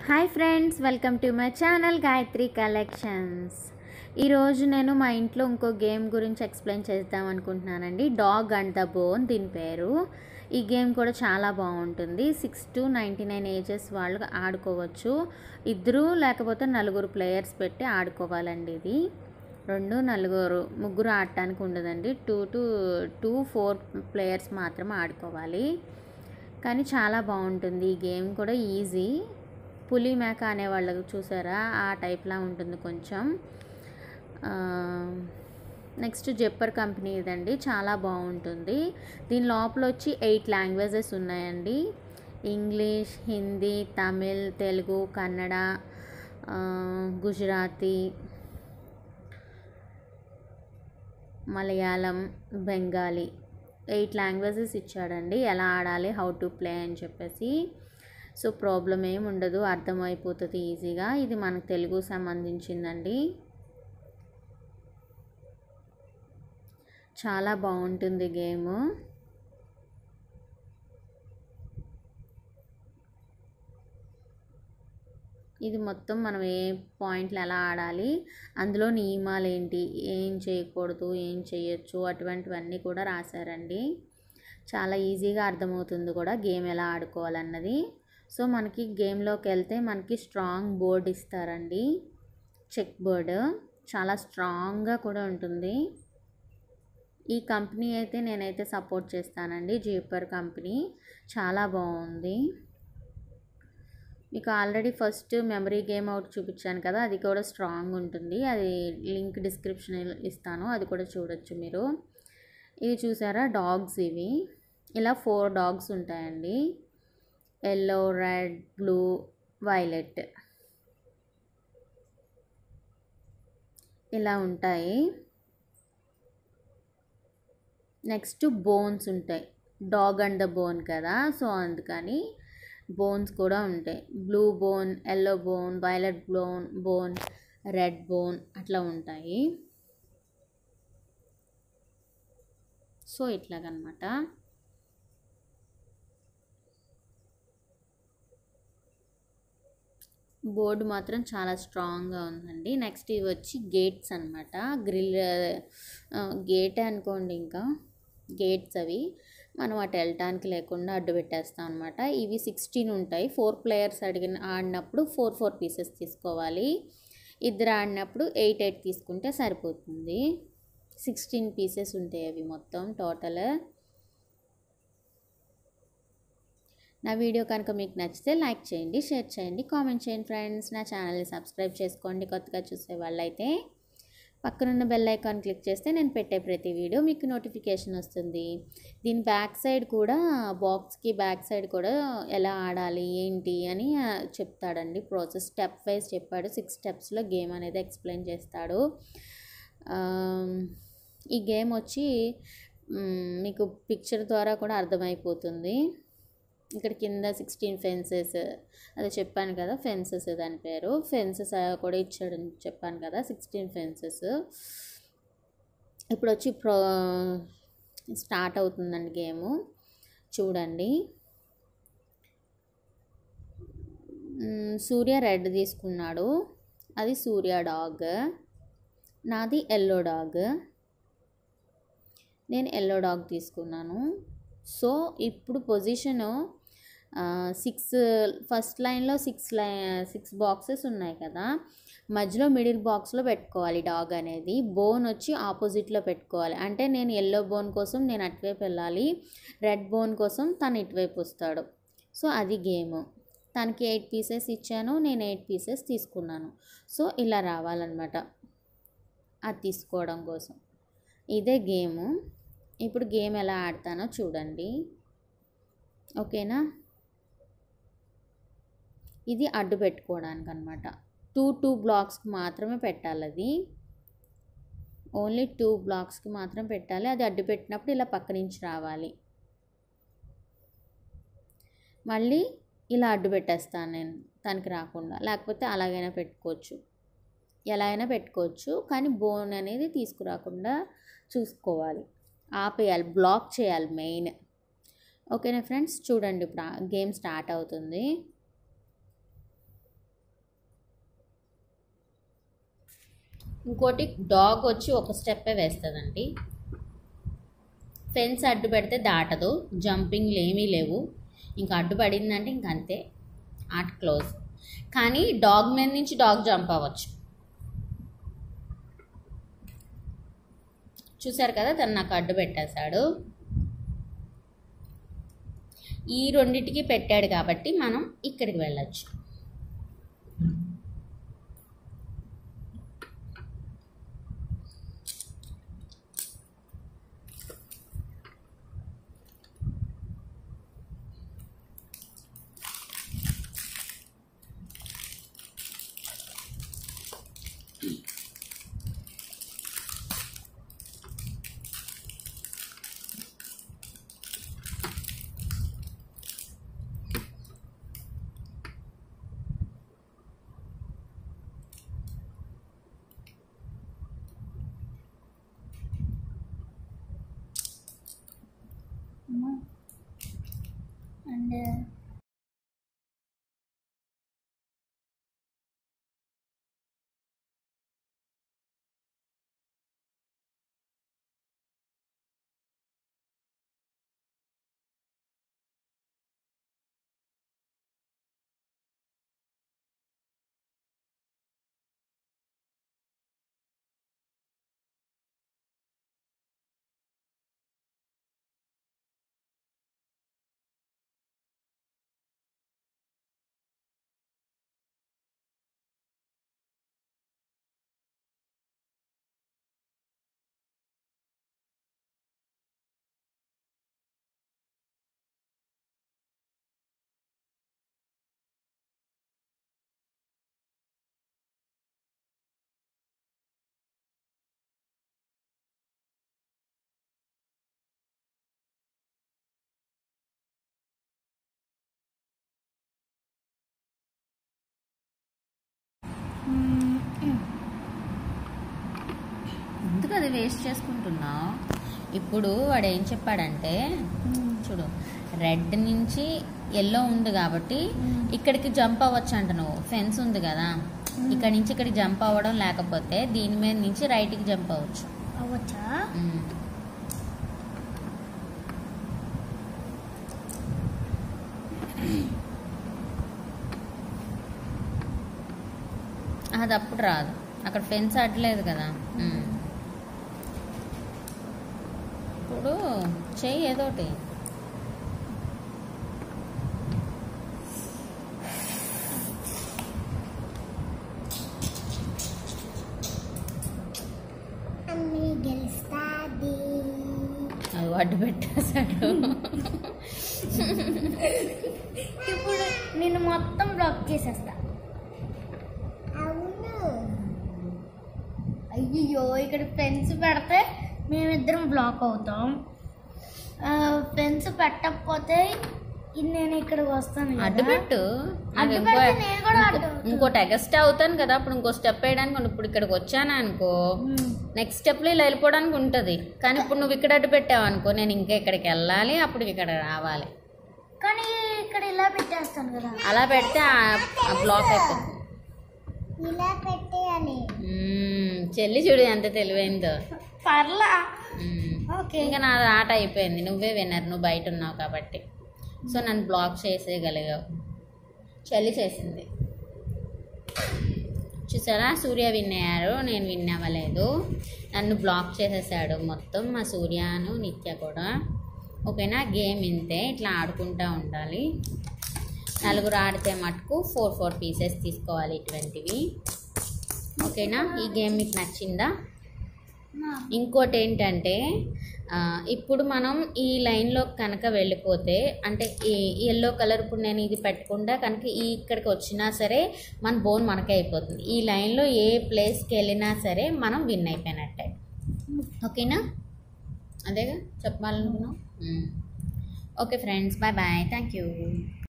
Hi friends welcome to my channel Gayathri collections ఈరోజు నేను మా ఇంట్లో ఇంకో గేమ్ గురించి ఎక్స్ప్లెయిన్ చేద్దాం అనుకుంటున్నానండి డాగ్ అండ్ ద బోన్ దీని పేరు ఈ గేమ్ కూడా చాలా బాగుంటుంది six to ninety nine ages వాళ్ళు ఆడుకోవచ్చు ఇద్దరు లేకపోతే నలుగురు ప్లేయర్స్ పెట్టి ఆడుకోవాలండి ఇది రెండు నలుగురు ముగ్గురు ఆడటానికి ఉండదండి two to two four players మాత్రమే ఆడుకోవాలి కానీ చాలా బాగుంటుంది ఈ గేమ్ కూడా ఈజీ పులి మేక అనే వాళ్ళకి చూసారా ఆ టైప్లా ఉంటుంది కొంచెం నెక్స్ట్ జెప్పర్ కంపెనీ ఇదండి చాలా బాగుంటుంది దీని లోపల వచ్చి ఎయిట్ లాంగ్వేజెస్ ఉన్నాయండి ఇంగ్లీష్ హిందీ తమిళ్ తెలుగు కన్నడ ఆ, గుజరాతీ మలయాళం బెంగాలీ ఎయిట్ లాంగ్వేజెస్ ఇచ్చాడండి ఎలా ఆడాలి హౌ టు ప్లే అని చెప్పేసి సో ప్రాబ్లం ఏమి ఉండదు అర్థమైపోతుంది ఈజీగా ఇది మనకు తెలుగు సంబంధించిందండి చాలా బాగుంటుంది గేమ్ ఇది మొత్తం మనం ఏ పాయింట్లు ఎలా ఆడాలి అందులో నియమాలు ఏంటి ఏం చేయకూడదు ఏం చేయొచ్చు అటువంటివన్నీ కూడా రాశారండి చాలా ఈజీగా అర్థమవుతుంది కూడా గేమ్ ఎలా ఆడుకోవాలన్నది సో మనకి గేమ్లోకి వెళ్తే మనకి స్ట్రాంగ్ బోర్డ్ ఇస్తారండి చెక్ బోర్డ్ చాలా స్ట్రాంగ్గా కూడా ఉంటుంది ఈ కంపెనీ అయితే నేనైతే సపోర్ట్ చేస్తానండి జీపర్ కంపెనీ చాలా బాగుంది మీకు already first memory game out చూపించాను కదా అది కూడా స్ట్రాంగ్ ఉంటుంది అది లింక్ డిస్క్రిప్షన్ ఇస్తాను అది కూడా చూడొచ్చు మీరు ఇవి చూసారా డాగ్స్ ఇవి ఇలా ఫోర్ డాగ్స్ ఉంటాయండి ఎల్లో రెడ్ బ్లూ వైలెట్ ఇలా ఉంటాయి నెక్స్ట్ బోన్స్ ఉంటాయి డాగ్ అండ్ ద బోన్ కదా సో అందుకని బోన్స్ కూడా ఉంటాయి blue bone yellow bone violet bone bone red bone అట్లా ఉంటాయి సో ఇట్లాగనమాట బోర్డు మాత్రం చాలా స్ట్రాంగ్గా ఉందండి నెక్స్ట్ ఇవి వచ్చి గేట్స్ అనమాట గ్రిల్ గేట్ అనుకోండి ఇంకా గేట్స్ అవి మనం అటు వెళ్ళటానికి లేకుండా అడ్డు పెట్టేస్తాం అనమాట ఇవి సిక్స్టీన్ ఉంటాయి ఫోర్ ప్లేయర్స్ అడిగిన ఆడినప్పుడు ఫోర్ ఫోర్ పీసెస్ తీసుకోవాలి ఇద్దరు ఆడినప్పుడు ఎయిట్ ఎయిట్ తీసుకుంటే సరిపోతుంది సిక్స్టీన్ పీసెస్ ఉంటాయి అవి మొత్తం టోటల్ నా వీడియో కనుక మీకు నచ్చితే లైక్ చేయండి షేర్ చేయండి కామెంట్ చేయండి ఫ్రెండ్స్ నా ఛానల్ని సబ్స్క్రైబ్ చేసుకోండి కొత్తగా చూసే వాళ్ళైతే పక్కనున్న బెల్ ఐకాన్ క్లిక్ చేస్తే నేను పెట్టే ప్రతి వీడియో మీకు నోటిఫికేషన్ వస్తుంది దీని బ్యాక్ సైడ్ కూడా బాక్స్కి బ్యాక్ సైడ్ కూడా ఎలా ఆడాలి ఏంటి అని ఆ, చెప్తాడండి ప్రాసెస్ స్టెప్ వైజ్ చెప్పాడు సిక్స్ స్టెప్స్లో గేమ్ అనేది ఎక్స్ప్లెయిన్ చేస్తాడు ఆమ్, ఈ గేమ్ వచ్చి మ్, మీకు పిక్చర్ ద్వారా కూడా అర్థమైపోతుంది ఇక్కడ కింద సిక్స్టీన్ ఫెన్సెస్ అదే చెప్పాను కదా ఫెన్సెస్ దాని పేరు ఫెన్సెస్ కూడా ఇచ్చాడు అని చెప్పాను కదా సిక్స్టీన్ ఫెన్సెస్ ఇప్పుడు వచ్చి ప్రో స్టార్ట్ అవుతుందండి గేము చూడండి మ్, సూర్య రెడ్ తీసుకున్నాడు అది సూర్య డాగ్ నాది ఎల్లో డాగ్ నేను ఎల్లో డాగ్ తీసుకున్నాను సో ఇప్పుడు పొజిషను సిక్స్ ఫస్ట్ లైన్లో సిక్స్ లై సిక్స్ బాక్సెస్ ఉన్నాయి కదా మధ్యలో మిడిల్ బాక్స్లో పెట్టుకోవాలి డాగ్ అనేది బోన్ వచ్చి ఆపోజిట్లో పెట్టుకోవాలి అంటే నేను ఎల్లో బోన్ కోసం నేను అటువైపు వెళ్ళాలి రెడ్ బోన్ కోసం తను ఇటువైపు వస్తాడు సో అది గేమ్ తనకి ఎయిట్ పీసెస్ ఇచ్చాను నేను ఎయిట్ పీసెస్ తీసుకున్నాను సో ఇలా రావాలన్నమాట అది తీసుకోవడం కోసం ఇదే గేము ఇప్పుడు గేమ్ ఎలా ఆడతానో చూడండి ఓకేనా ఇది అడ్డు పెట్టుకోవడానికి అనమాట టూ టూ బ్లాక్స్కి మాత్రమే పెట్టాలి అది ఓన్లీ టూ బ్లాక్స్కి మాత్రం పెట్టాలి అది అడ్డు పెట్టినప్పుడు ఇలా పక్క నుంచి రావాలి మళ్ళీ ఇలా అడ్డు పెట్టేస్తాను నేను తనకి రాకుండా లేకపోతే అలాగైనా పెట్టుకోవచ్చు ఎలా అయినా పెట్టుకోవచ్చు కానీ బోన్ అనేది తీసుకురాకుండా చూసుకోవాలి ఆపేయాలి బ్లాక్ చేయాలి మెయిన్ ఓకేనా ఫ్రెండ్స్ చూడండి ఇప్పుడు గేమ్ స్టార్ట్ అవుతుంది ఇంకోటి డాగ్ వచ్చి ఒక స్టెప్పే వేస్తుందండి ఫెన్స్ అడ్డు పెడితే దాటదు జంపింగ్లు ఏమీ లేవు ఇంకా అడ్డు పడిందంటే ఇంక అంతే ఆట క్లోజ్ కానీ డాగ్ మీద నుంచి డాగ్ జంప్ అవ్వచ్చు చూసారు కదా తను నాకు అడ్డు పెట్టేశాడు ఈ రెండిటికి పెట్టాడు కాబట్టి మనం ఇక్కడికి వెళ్ళొచ్చు అండ్ ఎందుకు అది వేస్ట్ చేసుకుంటున్నావు ఇప్పుడు వాడు ఏం చెప్పాడంటే చూడు రెడ్ నుంచి ఎల్లో ఉంది కాబట్టి ఇక్కడికి జంప్ అవ్వచ్చు అంట నువ్వు ఫెన్స్ ఉంది కదా ఇక్కడ నుంచి ఇక్కడికి జంప్ అవ్వడం లేకపోతే దీని మీద నుంచి రైట్కి జంప్ అవ్వచ్చు అవ్వచ్చా ఉమ్. అది అప్పుడు రాదు అక్కడ ఫెన్స్ అడ్డలేదు కదా ఉమ్. ఇప్పుడు చెయ్యి ఏదోటి అన్ని గెలుస్తాది అది అడ్డు పెట్టేశాడు ఇప్పుడు నేను మొత్తం బ్లాక్ చేసేస్తా అవును అయ్యో ఇక్కడ ఫెన్స్ పెడితే మేమిద్దరం బ్లాక్ అవుతాం ఫెన్స్ పెట్టకపోతే ఇది నేను ఇక్కడికి వస్తాను కదా. అడ్డు పెట్టు అడ్డు నాకు పెడితే ఇంకో- నేను కూడా అడ్డు ఇంకో- అవుతాను. ఇంకోటి ఎగస్ట్ అవుతాను కదా అప్పుడు ఇంకో స్టెప్ వేయడానికి ఉండు. ఇప్పుడు ఇక్కడికి వచ్చాను అనుకో మ్మ్. నెక్స్ట్ స్టెప్లో ఇలా వెళ్ళిపోవడానికి ఉంటుంది కానీ ఇప్పుడు నువ్వు ఇక్కడ అడ్డు పెట్టావు అనుకో నేను ఇంకా ఇక్కడికి వెళ్ళాలి అప్పుడు ఇక్కడ రావాలి కానీ ఇక్కడ ఇలా పెట్టేస్తాను కదా అలా పెడితే ఆ- ఆ బ్లాక్ అయిపోతుంది ఇలా పెట్టేయాలి మ్మ్. చెల్లి చూడు ఎంత తెలివైందో పర్లా మ్మ్. ఓకే ఇంకా నా ఆట అయిపోయింది నువ్వే విన్నర్ నువ్వు బయట ఉన్నావు కాబట్టి సో నన్ను బ్లాక్ చేసేయగలిగావు చలి చేసింది చూసారా సూర్య విన్ అయ్యారు నేను విన్ అవ్వలేదు నన్ను బ్లాక్ చేసేసాడు మొత్తం మా సూర్యను నిత్య కూడా ఓకేనా గేమ్ ఇంతే ఇట్లా ఆడుకుంటూ ఉండాలి నలుగురు ఆడితే మటుకు ఫోర్ ఫోర్ పీసెస్ తీసుకోవాలి ఇటువంటివి ఓకేనా ఈ గేమ్ మీకు నచ్చిందా ఇంకోటి ఏంటంటే ఆ, ఇప్పుడు మనం ఈ లైన్లో కనుక వెళ్ళిపోతే అంటే ఈ ఎల్లో కలర్ ఇప్పుడు నేను ఇది పెట్టకుండా కనుక ఈ ఇక్కడికి వచ్చినా సరే మన బోన్ మనకే అయిపోతుంది ఈ లైన్లో ఏ ప్లేస్కి వెళ్ళినా సరే మనం విన్ అయిపోయినట్టే ఓకేనా అదేగా చెప్పాలనుకున్నాం okay friends bye bye thank you